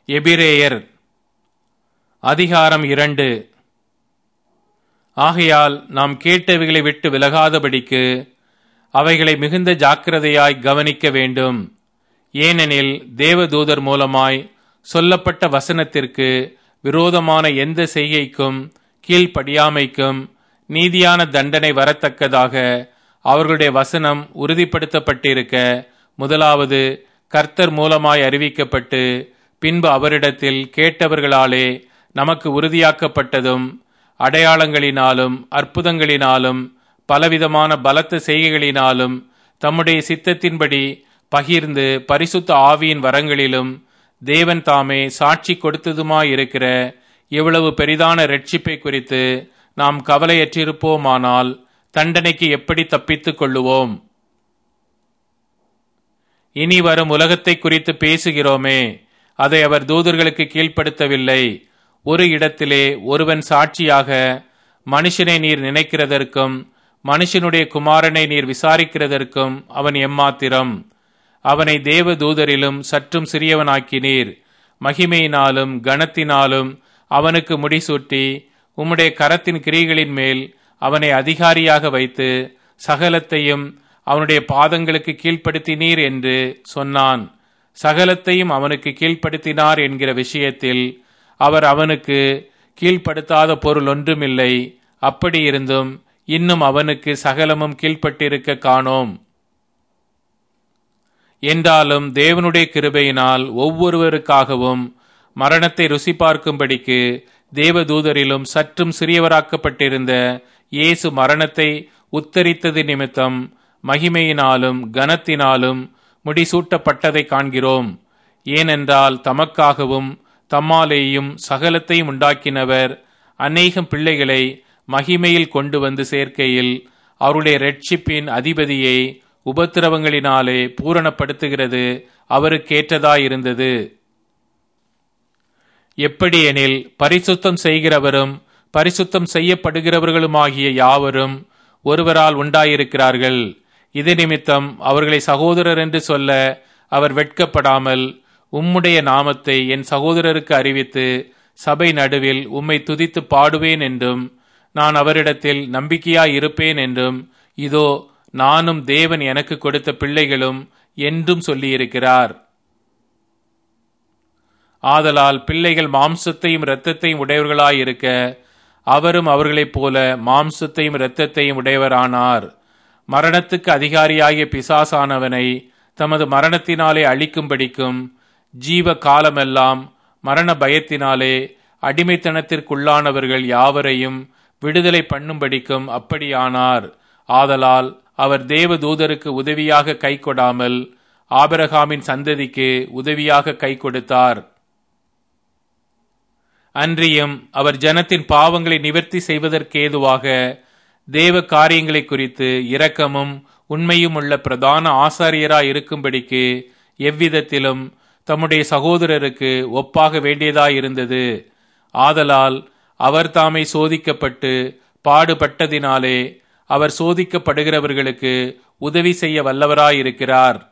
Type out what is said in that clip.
எபிரேயர் அதிகாரம் இரண்டு ஆகையால் நாம் கேட்டவைகளை விட்டு விலகாதபடிக்கு அவைகளை மிகுந்த ஜாக்கிரதையாய் கவனிக்க வேண்டும் ஏனெனில் தேவதூதர் மூலமாய் சொல்லப்பட்ட வசனத்திற்கு விரோதமான எந்த செய்கைக்கும் கீழ்ப்படியாமைக்கும் நீதியான தண்டனை வரத்தக்கதாக அவர்களுடைய வசனம் உறுதிப்படுத்தப்பட்டிருக்க முதலாவது கர்த்தர் மூலமாய் அறிவிக்கப்பட்டு பின்பு அவரிடத்தில் கேட்டவர்களாலே நமக்கு உறுதியாக்கப்பட்டதும் அடையாளங்களினாலும் அற்புதங்களினாலும் பலவிதமான பலத்த செய்கைகளினாலும் தம்முடைய சித்தத்தின்படி பகிர்ந்து பரிசுத்த ஆவியின் வரங்களிலும் தேவன் தாமே சாட்சி கொடுத்ததுமாயிருக்கிற இவ்வளவு பெரிதான ரட்சிப்பை குறித்து நாம் கவலையற்றிருப்போமானால் தண்டனைக்கு எப்படி தப்பித்துக் கொள்ளுவோம் இனி வரும் உலகத்தை குறித்து பேசுகிறோமே அதை அவர் தூதர்களுக்கு கீழ்ப்படுத்தவில்லை ஒரு இடத்திலே ஒருவன் சாட்சியாக மனுஷனை நீர் நினைக்கிறதற்கும் மனுஷனுடைய குமாரனை நீர் விசாரிக்கிறதற்கும் அவன் எம்மாத்திரம் அவனை தேவ தூதரிலும் சற்றும் சிறியவனாக்கினீர் மகிமையினாலும் கனத்தினாலும் அவனுக்கு முடிசூட்டி உம்முடைய கரத்தின் கிரிகளின் மேல் அவனை அதிகாரியாக வைத்து சகலத்தையும் அவனுடைய பாதங்களுக்கு கீழ்ப்படுத்தினீர் என்று சொன்னான் சகலத்தையும் அவனுக்கு கீழ்ப்படுத்தினார் என்கிற விஷயத்தில் அவர் அவனுக்கு கீழ்ப்படுத்தாத பொருள் ஒன்றுமில்லை அப்படி இருந்தும் இன்னும் அவனுக்கு சகலமும் கீழ்ப்பட்டிருக்க காணோம் என்றாலும் தேவனுடைய கிருபையினால் ஒவ்வொருவருக்காகவும் மரணத்தை ருசி பார்க்கும்படிக்கு தேவதூதரிலும் சற்றும் சிறியவராக்கப்பட்டிருந்த இயேசு மரணத்தை உத்தரித்தது நிமித்தம் மகிமையினாலும் கனத்தினாலும் முடிசூட்டப்பட்டதை காண்கிறோம் ஏனென்றால் தமக்காகவும் தம்மாலேயும் சகலத்தையும் உண்டாக்கினவர் அநேகம் பிள்ளைகளை மகிமையில் கொண்டு வந்து சேர்க்கையில் அவருடைய ரட்சிப்பின் அதிபதியை உபத்திரவங்களினாலே பூரணப்படுத்துகிறது அவருக்கேற்றதாயிருந்தது எப்படியெனில் பரிசுத்தம் செய்கிறவரும் பரிசுத்தம் செய்யப்படுகிறவர்களுமாகிய யாவரும் ஒருவரால் உண்டாயிருக்கிறார்கள் இது நிமித்தம் அவர்களை சகோதரர் என்று சொல்ல அவர் வெட்கப்படாமல் உம்முடைய நாமத்தை என் சகோதரருக்கு அறிவித்து சபை நடுவில் உம்மை துதித்து பாடுவேன் என்றும் நான் அவரிடத்தில் நம்பிக்கையாய் இருப்பேன் என்றும் இதோ நானும் தேவன் எனக்கு கொடுத்த பிள்ளைகளும் என்றும் சொல்லியிருக்கிறார் ஆதலால் பிள்ளைகள் மாம்சத்தையும் இரத்தத்தையும் உடையவர்களாயிருக்க அவரும் அவர்களைப் போல மாம்சத்தையும் இரத்தத்தையும் உடையவரானார் மரணத்துக்கு அதிகாரியாகிய பிசாசானவனை தமது மரணத்தினாலே அழிக்கும்படிக்கும் ஜீவ காலமெல்லாம் மரண பயத்தினாலே அடிமைத்தனத்திற்குள்ளானவர்கள் யாவரையும் விடுதலை பண்ணும்படிக்கும் அப்படியானார் ஆதலால் அவர் தேவ தூதருக்கு உதவியாக கை கொடாமல் ஆபரகாமின் சந்ததிக்கு உதவியாக கை கொடுத்தார் அன்றியும் அவர் ஜனத்தின் பாவங்களை நிவர்த்தி செய்வதற்கேதுவாக தேவ காரியங்களை குறித்து இரக்கமும் உண்மையும் உள்ள பிரதான ஆசாரியராய் இருக்கும்படிக்கு எவ்விதத்திலும் தம்முடைய சகோதரருக்கு ஒப்பாக வேண்டியதாயிருந்தது ஆதலால் அவர் தாமே சோதிக்கப்பட்டு பாடுபட்டதினாலே அவர் சோதிக்கப்படுகிறவர்களுக்கு உதவி செய்ய வல்லவராயிருக்கிறார்